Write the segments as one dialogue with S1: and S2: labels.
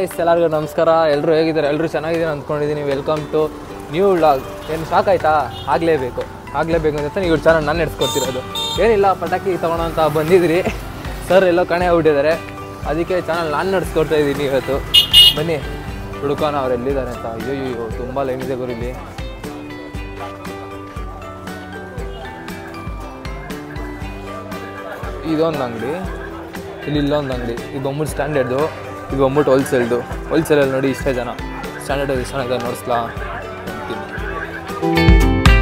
S1: Guys ಎಲ್ಲರಿಗೂ ನಮಸ್ಕಾರ ಎಲ್ಲರೂ ಹೇಗಿದ್ದಾರೆ ಎಲ್ಲರೂ ಚೆನ್ನಾಗಿದ್ದೀನಿ ಅಂದ್ಕೊಂಡಿದ್ದೀನಿ ವೆಲ್ಕಮ್ ಟು ನ್ಯೂ ವ್ಲಾಗ್ ಏನು ಶಾಕ್ ಆಯ್ತಾ ಆಗಲೇಬೇಕು ಆಗಲೇಬೇಕು ಅಂತ ನೀವು ಚಾನಲ್ ನಾನು ನಡೆಸ್ಕೊಡ್ತಿರೋದು ಏನಿಲ್ಲ ಪಟಾಕಿ ತೊಗೊಳೋ ಅಂತ ಬಂದಿದ್ರಿ ಸರ್ ಎಲ್ಲೋ ಕಣೆ ಆಗ್ಬಿಟ್ಟಿದ್ದಾರೆ ಅದಕ್ಕೆ ಚಾನಲ್ ನಾನು ನಡೆಸ್ಕೊಡ್ತಾ ಇದ್ದೀನಿ ಇವತ್ತು ಬನ್ನಿ ಹುಡುಕೋಣ ಅವ್ರು ಎಲ್ಲಿದ್ದಾರೆ ಅಂತ ಅಯ್ಯೋ ಅಯ್ಯೋ ತುಂಬ ಲೈನ್ ಇದೆ ಗುರು ಇಲ್ಲಿ ಇದೊಂದು ಅಂಗಡಿ ಇಲ್ಲಿ ಇಲ್ಲೊಂದು ಅಂಗಡಿ ಇದು ಬಂದ್ಬಿಟ್ಟು ಸ್ಟ್ಯಾಂಡರ್ಡು ಇದು ಬಂದ್ಬಿಟ್ಟು ಹೋಲ್ಸೇಲ್ದು ಹೋಲ್ಸೇಲಲ್ಲಿ ನೋಡಿ ಇಷ್ಟೇ ಜನ ಸ್ಟ್ಯಾಂಡರ್ಡ್ ಎಷ್ಟು ಚೆನ್ನಾಗಿದೆ ನೋಡಿಸ್ಲಾ ಅಂತೀನಿ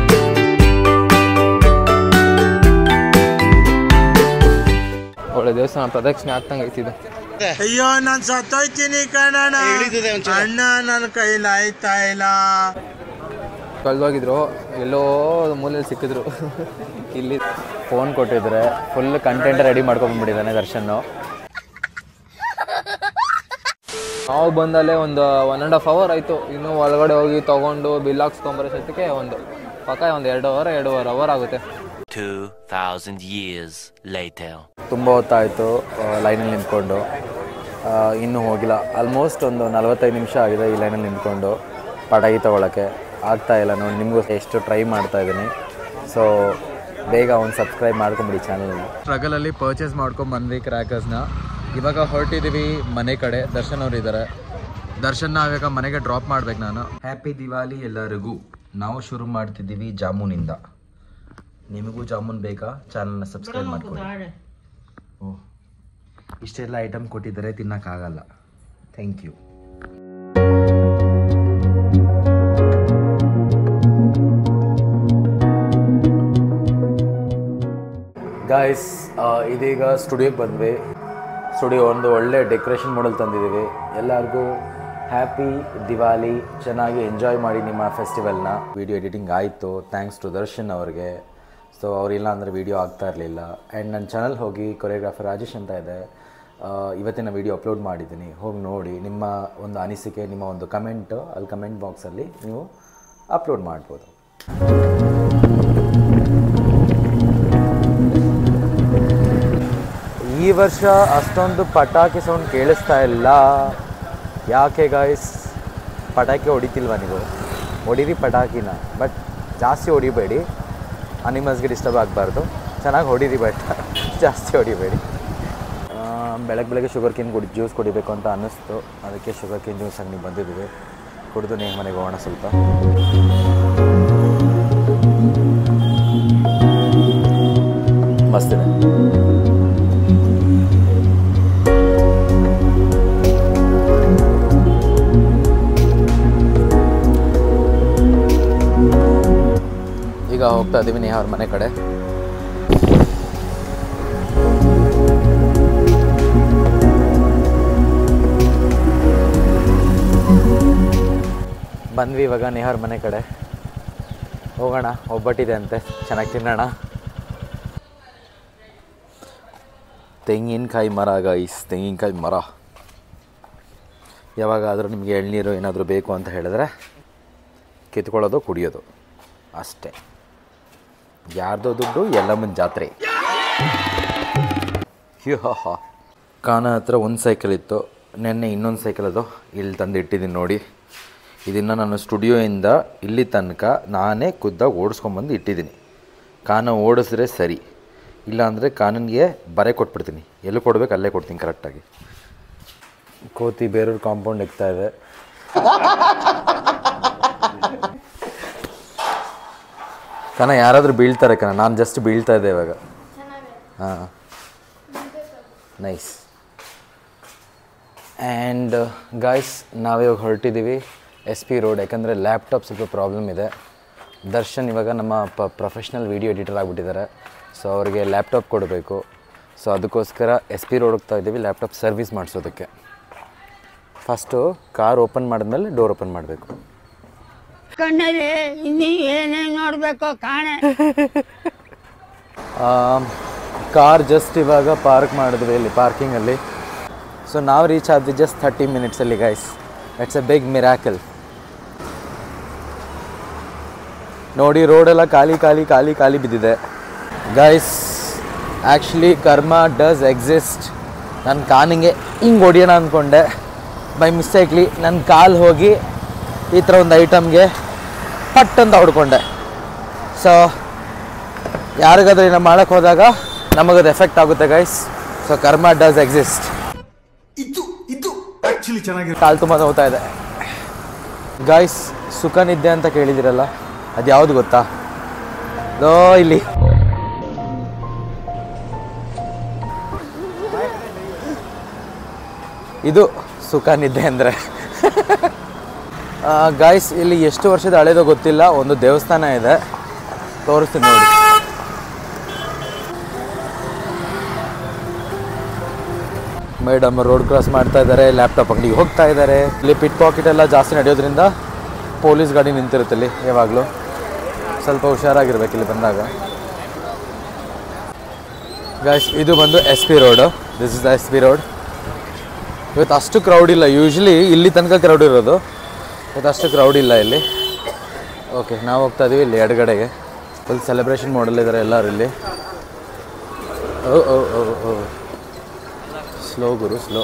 S1: ಒಳ್ಳೆ ದೇವಸ್ಥಾನ ಪ್ರದಕ್ಷಿಣೆ ಆಗ್ತಂಗೆ ಐತಿದೆ
S2: ಅಯ್ಯೋ ನಾನ್ ಸತ್ತೋಯ್ತೀನಿ ಕಣಣ್ಣ ಅಣ್ಣ ನನ್ನ ಕೈಲಿ ಆಯ್ತಾ ಇಲ್ಲ
S1: ಕಳ್ದೋಗಿದ್ರು ಎಲ್ಲೋ ಮೂಲೆಯಲ್ಲಿ ಸಿಕ್ಕಿದ್ರು ಇಲ್ಲಿ
S3: ಫೋನ್ ಕೊಟ್ಟಿದ್ರೆ ಫುಲ್ ಕಂಟೆಂಟ್ ರೆಡಿ ಮಾಡ್ಕೊಂಡ್ಬಿಟ್ಟಿದ್ದಾನೆ ದರ್ಶನ್
S1: ನಾವು ಬಂದಲ್ಲೇ ಒಂದು ಒನ್ ಆ್ಯಂಡ್ ಹಾಫ್ ಅವರ್ ಆಯಿತು ಇನ್ನೂ ಒಳಗಡೆ ಹೋಗಿ ತೊಗೊಂಡು ಬಿಲ್ ಹಾಕ್ಸ್ಕೊಂಬರೋಷ್ಟೊತ್ತಿಗೆ ಒಂದು ಪಕ್ಕ ಒಂದು ಎರಡು ಅವರ್ ಎರಡೂವರೆ ಅವರ್ ಆಗುತ್ತೆ
S4: 2,000 years later.
S3: ತುಂಬ ಹೊತ್ತಾಯಿತು ಲೈನಲ್ಲಿ ನಿಂತ್ಕೊಂಡು ಆ, ಇನ್ನೂ ಹೋಗಿಲ್ಲ ಆಲ್ಮೋಸ್ಟ್ ಒಂದು ನಲವತ್ತೈದು ನಿಮಿಷ ಆಗಿದೆ ಈ ಲೈನಲ್ಲಿ ನಿಂತ್ಕೊಂಡು ಪಟಾಕಿ ತೊಗೊಳಕ್ಕೆ ಆಗ್ತಾ ಇಲ್ಲ ನೋಡಿ ನಿಮಗೂ ಎಷ್ಟು ಟ್ರೈ ಮಾಡ್ತಾ ಇದ್ದೀನಿ ಸೊ ಬೇಗ ಒಂದು ಸಬ್ಸ್ಕ್ರೈಬ್ ಮಾಡ್ಕೊಂಬಿಡಿ ಚಾನಲ್ನ ಸ್ಟ್ರಗಲಲ್ಲಿ ಪರ್ಚೇಸ್ ಮಾಡ್ಕೊಂಡು ಬಂದ್ವಿ ಕ್ರ್ಯಾಕರ್ಸ್ನ ಇವಾಗ ಹೊರಟಿದ್ದೀವಿ ಮನೆ ಕಡೆ ದರ್ಶನ್ ಅವ್ರು ಇದ್ದಾರೆ ದರ್ಶನ್ ಇವಾಗ ಮನೆಗೆ ಡ್ರಾಪ್ ಮಾಡ್ಬೇಕು ನಾನು ಹ್ಯಾಪಿ ದಿವಾಲಿ ಎಲ್ಲರಿಗೂ ನಾವು ಶುರು ಮಾಡ್ತಿದ್ದೀವಿ ಜಾಮೂನಿಂದ ನಿಮಗೂ ಜಾಮೂನ್ ಬೇಕಾ ಚಾನಲ್ನ ಸಬ್ಸ್ಕ್ರೈಬ್ ಮಾಡ್ಕೊಳ್ಳಿ ಓ ಇಷ್ಟೆಲ್ಲ ಐಟಮ್ ಕೊಟ್ಟಿದ್ದಾರೆ ತಿನ್ನಕ್ಕಾಗಲ್ಲ ಥ್ಯಾಂಕ್ ಯು ಗಾಯ್ಸ್ ಇದೀಗ ಸ್ಟುಡಿಯೋಗೆ ಬಂದ್ವಿ ಸ್ಟುಡಿಯೋ ಒಂದು ಒಳ್ಳೆ ಡೆಕೋರೇಷನ್ ಮಾಡಲ್ ತಂದಿದ್ದೀವಿ ಎಲ್ಲರಿಗೂ ಹ್ಯಾಪಿ ದಿವಾಲಿ ಚೆನ್ನಾಗಿ ಎಂಜಾಯ್ ಮಾಡಿ ನಿಮ್ಮ ಫೆಸ್ಟಿವಲ್ನ ವಿಡಿಯೋ ಎಡಿಟಿಂಗ್ ಆಯಿತು ಥ್ಯಾಂಕ್ಸ್ ಟು ದರ್ಶನ್ ಅವ್ರಿಗೆ ಸೊ ಅವರಿಲ್ಲ ಅಂದರೆ ವೀಡಿಯೋ ಆಗ್ತಾ ಇರಲಿಲ್ಲ ಆ್ಯಂಡ್ ನನ್ನ ಚಾನಲ್ ಹೋಗಿ ಕೊರಿಯೋಗ್ರಾಫರ್ ರಾಜೇಶ್ ಅಂತ ಇದೆ ಆ, ಇವತ್ತಿನ ವೀಡಿಯೋ ಅಪ್ಲೋಡ್ ಮಾಡಿದ್ದೀನಿ ಹೋಗಿ ನೋಡಿ ನಿಮ್ಮ ಒಂದು ಅನಿಸಿಕೆ ನಿಮ್ಮ ಒಂದು ಕಮೆಂಟ್ ಅಲ್ಲಿ ಕಮೆಂಟ್ ಬಾಕ್ಸಲ್ಲಿ ನೀವು ಅಪ್ಲೋಡ್ ಮಾಡ್ಬೋದು ಈ ವರ್ಷ ಅಷ್ಟೊಂದು ಪಟಾಕಿ ಸೌಂಡ್ ಕೇಳಿಸ್ತಾ ಇಲ್ಲ ಯಾಕೆ ಗಾಯ್ಸ್ ಪಟಾಕಿ ಹೊಡಿತಿಲ್ವಾ ನೀವು ಹೊಡೀರಿ ಪಟಾಕಿನ ಬಟ್ ಜಾಸ್ತಿ ಹೊಡಿಬೇಡಿ ಅನಿಮಲ್ಸ್ಗೆ ಡಿಸ್ಟರ್ಬ್ ಆಗಬಾರ್ದು ಚೆನ್ನಾಗಿ ಹೊಡೀರಿ ಬಟ್ ಜಾಸ್ತಿ ಹೊಡಿಬೇಡಿ ಆ, ಬೆಳಗ್ಗೆ ಬೆಳಗ್ಗೆ ಶುಗರ್ ಕೇನ್ ಕುಡಿ ಜ್ಯೂಸ್ ಕುಡಿಬೇಕು ಅಂತ ಅನ್ನಿಸ್ತು ಅದಕ್ಕೆ ಶುಗರ್ ಕೇನ್ ಜ್ಯೂಸ್ ಆಗಿ ಬಂದಿದ್ದೀವಿ ಕುಡಿದು ನೀವು ಮನೆಗೆ ಹೋಗೋಣ ಸ್ವಲ್ಪ ಮಸ್ತಿದೆ ಈಗ ಹೋಗ್ತಾ ಇದ್ದೀವಿ ನೇಹ ಅವ್ರ ಮನೆ ಕಡೆ ಬಂದ್ವಿ ಇವಾಗ ನೇಹ ಅವ್ರ ಮನೆ ಕಡೆ ಹೋಗೋಣ ಒಬ್ಬಟ್ಟಿದೆ ಅಂತೆ ಚೆನ್ನಾಗಿ ತಿನ್ನೋಣ ತೆಂಗಿನಕಾಯಿ ಮರ ಗೈಸ್ ತೆಂಗಿನಕಾಯಿ ಮರ ಯಾವಾಗಾದರೂ ನಿಮಗೆ ಎಳ್ನೀರು ಏನಾದರೂ ಬೇಕು ಅಂತ ಹೇಳಿದ್ರೆ ಕಿತ್ಕೊಳ್ಳೋದು ಕುಡಿಯೋದು ಅಷ್ಟೇ ಯಾರ್ದೋ ದುಡ್ಡು ಎಲ್ಲಮ್ಮನ ಜಾತ್ರೆ ಹ್ಯೂ ಹಾ ಹಾ ಕಾನ ಹತ್ರ ಒಂದು ಸೈಕಲ್ ಇತ್ತು ನೆನ್ನೆ ಇನ್ನೊಂದು ಸೈಕಲ್ ಅದು ಇಲ್ಲಿ ತಂದು ಇಟ್ಟಿದ್ದೀನಿ ನೋಡಿ ಇದನ್ನು ನಾನು ಸ್ಟುಡಿಯೋಯಿಂದ ಇಲ್ಲಿ ತನಕ ನಾನೇ ಖುದ್ದಾಗಿ ಓಡಿಸ್ಕೊಂಬಂದು ಇಟ್ಟಿದ್ದೀನಿ ಕಾನ ಓಡಿಸಿದ್ರೆ ಸರಿ ಇಲ್ಲಾಂದರೆ ಕಾನನ್ಗೆ ಬರೆ ಕೊಟ್ಬಿಡ್ತೀನಿ ಎಲ್ಲಿ ಕೊಡ್ಬೇಕು ಅಲ್ಲೇ ಕೊಡ್ತೀನಿ ಕರೆಕ್ಟಾಗಿ ಕೋತಿ ಬೇರೂರು ಕಾಂಪೌಂಡ್ ಇಕ್ತಾ ಇದೆ ಕಣ ಯಾರಾದರೂ ಬೀಳ್ತಾರೆ ಕಣ ನಾನು ಜಸ್ಟ್ ಬೀಳ್ತಾ ಇದ್ದೆ ಇವಾಗ ಹಾಂ ನೈಸ್ ಆ್ಯಂಡ್ ಗಾಯ್ಸ್ ನಾವಿವಾಗ ಹೊರಟಿದ್ದೀವಿ ಎಸ್ ಪಿ ರೋಡ್ ಯಾಕಂದರೆ ಲ್ಯಾಪ್ಟಾಪ್ ಸ್ವಲ್ಪ ಪ್ರಾಬ್ಲಮ್ ಇದೆ ದರ್ಶನ್ ಇವಾಗ ನಮ್ಮ ಪ ಪ್ರೊಫೆಷ್ನಲ್ ವೀಡಿಯೋ ಎಡಿಟರ್ ಆಗಿಬಿಟ್ಟಿದ್ದಾರೆ ಸೊ ಅವರಿಗೆ ಲ್ಯಾಪ್ಟಾಪ್ ಕೊಡಬೇಕು ಸೊ ಅದಕ್ಕೋಸ್ಕರ ಎಸ್ ಪಿ ರೋಡ್ ಹೋಗ್ತಾ ಇದ್ದೀವಿ ಲ್ಯಾಪ್ಟಾಪ್ ಸರ್ವಿಸ್ ಮಾಡಿಸೋದಕ್ಕೆ ಫಸ್ಟು ಕಾರ್ ಓಪನ್ ಮಾಡಿದ್ಮೇಲೆ ಡೋರ್ ಓಪನ್ ಮಾಡಬೇಕು
S5: ಕಣ್ಣಲ್ಲಿ ಇನ್ನೀ ಏನೇನ್ ನೋಡ್ಬೇಕು ಕಾಣೆ
S3: ಕಾರ್ ಜಸ್ಟ್ ಇವಾಗ ಪಾರ್ಕ್ ಮಾಡಿದ್ವಿ ಇಲ್ಲಿ ಪಾರ್ಕಿಂಗಲ್ಲಿ ಸೊ ನಾವು ರೀಚ್ ಆದ್ವಿ ಜಸ್ಟ್ ಥರ್ಟಿ ಮಿನಿಟ್ಸಲ್ಲಿ guys it's a big miracle ನೋಡಿ ರೋಡೆಲ್ಲ ಖಾಲಿ ಖಾಲಿ ಖಾಲಿ ಖಾಲಿ ಬಿದ್ದಿದೆ guys actually karma does exist ನನ್ನ ಕಾನಿಗೆ ಹಿಂಗೆ ಹೊಡಿಯೋಣ ಅಂದ್ಕೊಂಡೆ ಬೈ ಮಿಸ್ಟೇಕ್ಲಿ ನನ್ನ ಕಾಲು ಹೋಗಿ ಈ ಥರ ಒಂದು ಐಟಮ್ಗೆ ಪಟ್ ಅಂತ ಹೊಡ್ಕೊಂಡೆ ಸೊ ಯಾರಿಗಾದ್ರೂ ಏನೋ ಮಾಡೋಕ್ಕೆ ಹೋದಾಗ ನಮಗದು ಎಫೆಕ್ಟ್ ಆಗುತ್ತೆ guys so karma does exist ಕಾಲು ತುಂಬ ನೋವ್ತಾ ಇದೆ ಗಾಯ್ಸ್ ಸುಖ ನಿದ್ದೆ ಅಂತ ಕೇಳಿದಿರಲ್ಲ ಅದು ಯಾವುದು ಗೊತ್ತಾ ಲೋ ಇಲ್ಲಿ ಇದು ಸುಖ ನಿದ್ದೆ ಅಂದರೆ ಗಾಯ್ಸ್ ಇಲ್ಲಿ ಎಷ್ಟು ವರ್ಷದ ಹಳೇದೋ ಗೊತ್ತಿಲ್ಲ ಒಂದು ದೇವಸ್ಥಾನ ಇದೆ ತೋರಿಸ್ತೀನಿ ನೋಡಿ ಮೇಡಮ್ ರೋಡ್ ಕ್ರಾಸ್ ಮಾಡ್ತಾ ಇದ್ದಾರೆ ಲ್ಯಾಪ್ಟಾಪ್ ಅಂಗಡಿಗೆ ಹೋಗ್ತಾ ಇದ್ದಾರೆ ಇಲ್ಲಿ ಪಿಟ್ ಪಾಕೆಟ್ ಎಲ್ಲ ಜಾಸ್ತಿ ನಡೆಯೋದ್ರಿಂದ ಪೊಲೀಸ್ ಗಾಡಿ ನಿಂತಿರುತ್ತೆ ಇಲ್ಲಿ ಯಾವಾಗಲೂ ಸ್ವಲ್ಪ ಹುಷಾರಾಗಿರ್ಬೇಕು ಇಲ್ಲಿ ಬಂದಾಗ ಗಾಯ್ಸ್ ಇದು ಬಂದು S P road this is the S P road ಇವತ್ತು ಅಷ್ಟು ಕ್ರೌಡ್ ಇಲ್ಲ ಯೂಶ್ವಲಿ ಇಲ್ಲಿ ತನಕ ಕ್ರೌಡ್ ಇರೋದು ಇವತ್ತು ಅಷ್ಟು ಕ್ರೌಡ್ ಇಲ್ಲ ಇಲ್ಲಿ ಓಕೆ ನಾವು ಹೋಗ್ತಾ ಇದೀವಿ ಇಲ್ಲಿ ಎಡಗಡೆಗೆ ಫುಲ್ ಸೆಲೆಬ್ರೇಷನ್ ಮಾಡಲಿದ್ದಾರೆ ಎಲ್ಲರೂ ಇಲ್ಲಿ ಓ ಓ ಓ ಓ ಸ್ಲೋ ಗುರು ಸ್ಲೋ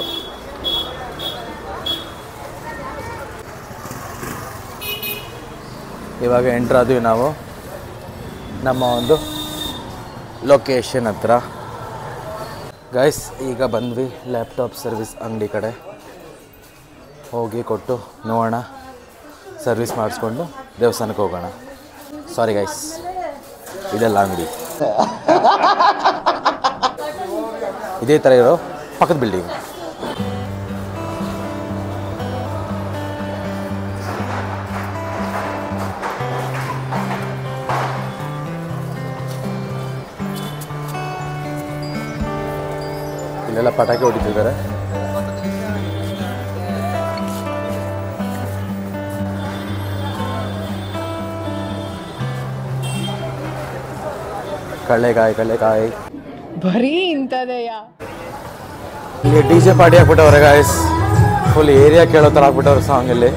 S3: ಇವಾಗ ಎಂಟ್ರ್ ಆದ್ವಿ ನಾವು ನಮ್ಮ ಒಂದು ಲೊಕೇಶನ್ ಹತ್ರ ಗೈಸ್ ಈಗ ಬಂದ್ವಿ ಲ್ಯಾಪ್ಟಾಪ್ ಸರ್ವಿಸ್ ಅಂಗಡಿ ಕಡೆ ಹೋಗಿ ಕೊಟ್ಟು ನೋಡೋಣ ಸರ್ವಿಸ್ ಮಾಡಿಸ್ಕೊಂಡು ದೇವಸ್ಥಾನಕ್ಕೆ ಹೋಗೋಣ ಸಾರಿ ಗೈಸ್ ಇದೆಲ್ಲ ಅಂಗಡಿ ಇದೇ ಥರ ಇರೋ ಪಕ್ಕದ ಬಿಲ್ಡಿಂಗ್ ಇಲ್ಲೆಲ್ಲ ಪಟಾಕಿ ಹೊಡಿತಿದ್ದಾರೆ ಕಳ್ಳೆಕಾಯಿ ಕಳ್ಳೆಕಾಯಿ
S6: ಬರೀ ಇಂಥದೆಯಾ
S3: ಇಲ್ಲಿ ಡಿ ಜೆ ಪಾರ್ಟಿ ಹಾಕ್ಬಿಟ್ಟವ್ರೆ ಗಾಯ್ಸ್ ಫುಲ್ ಏರಿಯಾ ಕೇಳೋ ಥರ ಹಾಕ್ಬಿಟ್ಟವ್ರೆ ಸಾಂಗ್ ಇಲ್ಲಿ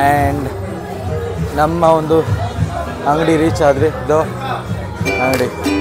S3: ಆ್ಯಂಡ್ ನಮ್ಮ ಒಂದು ಅಂಗಡಿ ರೀಚ್ ಆದ್ರಿ ಇದು ಅಂಗಡಿ